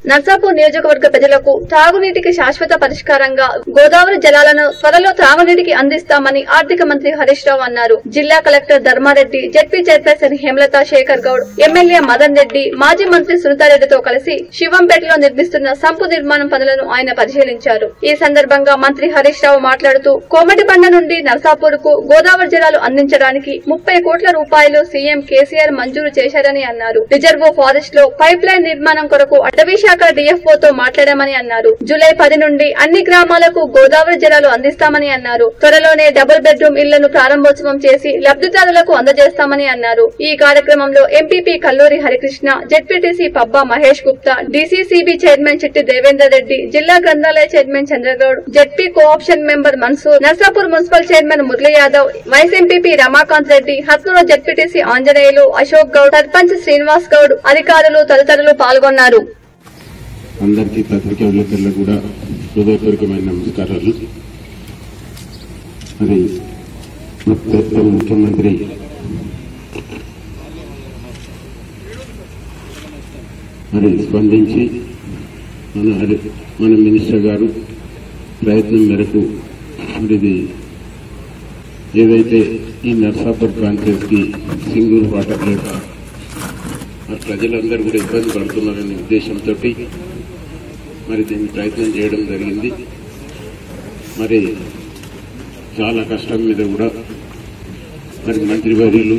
నర్సాపూర్ నియోజకవర్గ ప్రజలకు తాగునీటికి శాశ్వత పరిష్కారంగా గోదావరి జలాలను త్వరలో త్రాగునీటికి అందిస్తామని ఆర్థిక మంత్రి హరీష్ రావు అన్నారు జిల్లా collector Dharmareddy ZP chairperson Hemalatha Shekar Goud MLA Madan Reddy మాజీ మంత్రి సునీతారెడ్డితో కలిసి శివంపేటలో నిర్మిస్తున్న సంపు నిర్మాణం పనులను ఆయన పరిశీలించారు ఈ సందర్భంగా మంత్రి హరీష్ రావు మాట్లాడుతూ కోమటిబండ నుండి నర్సాపూర్ కు గోదావరి జలాలు అందించడానికి ముప్పై కోట్ల రూపాయలు సీఎం కేసీఆర్ మంజూరు చేశారని అన్నారు రిజర్వ్ ఫారెస్ట్ లో పైప్ లైన్ నిర్మాణం కొరకు అటవీ శాఖ డిఎఫ్ఓ తో మాట్లాడామని అన్నారు జూలై పది నుండి అన్ని గ్రామాలకు గోదావరి జలాలు అందిస్తామని అన్నారు త్వరలోనే డబుల్ బెడ్రూమ్ ఇళ్లను ప్రారంభోత్సవం చేసి లబ్దిదారులకు అందజేస్తామని అన్నారు ఈ కార్యక్రమంలో MPP Kalluri Harikrishna ZPTC Pabba Mahesh Gupta DCCB chairman Chitti Devender Reddy జిల్లా గ్రంథాలయ chairman Chandragoud ZP co-option member Mansoor Narsapur municipal chairman Murali Yadav vice MPP Ramakanth Reddy Hathnoor ZPTC Anjaneyulu Ashok Goud sarpanch Srinivas Goud అధికారులు తదితరులు పాల్గొన్నారు అందరికీ పత్రికా విలేకరులకు కూడా హృదయపూర్వకమైన నమస్కారాలు మరి ప్రస్తుత ముఖ్యమంత్రి మరి స్పందించి మన అడి- మన మినిస్టర్ గారు ప్రయత్నం మేరకు మరి ఇది ఏదైతే ఈ నర్సాపూర్ కాన్ఫరెన్స్కి సింగూరు వాటర్ లేక మరి ప్రజలందరూ కూడా ఇబ్బంది పడుతున్నారనే ఉద్దేశంతో మరి దీన్ని ప్రయత్నం చేయడం జరిగింది మరి చాలా కష్టం మీద కూడా మరి మంత్రివర్యులు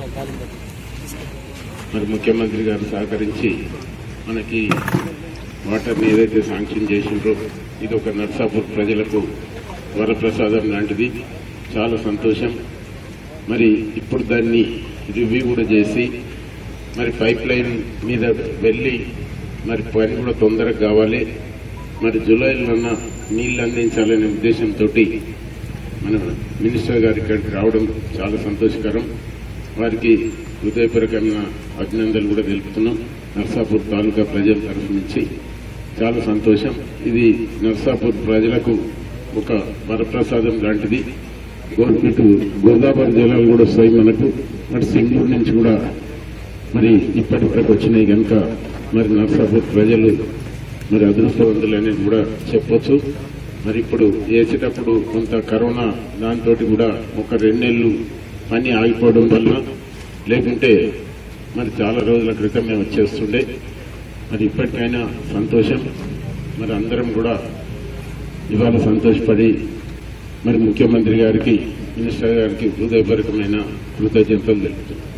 మరి ముఖ్యమంత్రి గారు సహకరించి మనకి వాటర్ని ఏదైతే శాంక్షన్ చేసిండ్రో ఇది ఒక నర్సాపూర్ ప్రజలకు వరప్రసాదం లాంటిది చాలా సంతోషం మరి ఇప్పుడు దాన్ని రివ్యూ కూడా చేసి మరి పైప్ లైన్ మీద వెళ్ళి మరి పని కూడా తొందరగా కావాలి మరి జూలైలోన నీళ్లు అందించాలనే ఉద్దేశంతో మన మినిస్టర్ గారి ఇక్కడికి రావడం చాలా సంతోషకరం వారికి హృదయపూర్వకమైన అభినందనలు కూడా తెలుపుతున్నాం నర్సాపూర్ తాలూకా ప్రజల తరఫు నుంచి చాలా సంతోషం ఇది నర్సాపూర్ ప్రజలకు ఒక వరప్రసాదం లాంటిది గో- ఇటు గోదావరి జలాలు కూడా వస్తాయి మనకు మరి సింగూరు నుంచి కూడా మరి ఇప్పటివరకు వచ్చినాయి కనుక మరి నర్సాపూర్ ప్రజలు మరి అదృష్టవంతులు అనేది కూడా చెప్పొచ్చు మరి ఇప్పుడు వేసేటప్పుడు కొంత కరోనా దాంతో కూడా ఒక రెండేళ్లు పని ఆగిపోవడం వల్ల లేకుంటే మరి చాలా రోజుల క్రితం మేము వచ్చేస్తుండే మరి ఇప్పటికైనా సంతోషం మరి అందరం కూడా ఇవాళ సంతోషపడి మరి ముఖ్యమంత్రి గారికి మినిస్టర్ గారికి హృదయపూర్వకమైన కృతజ్ఞతలు తెలుపుతున్నాం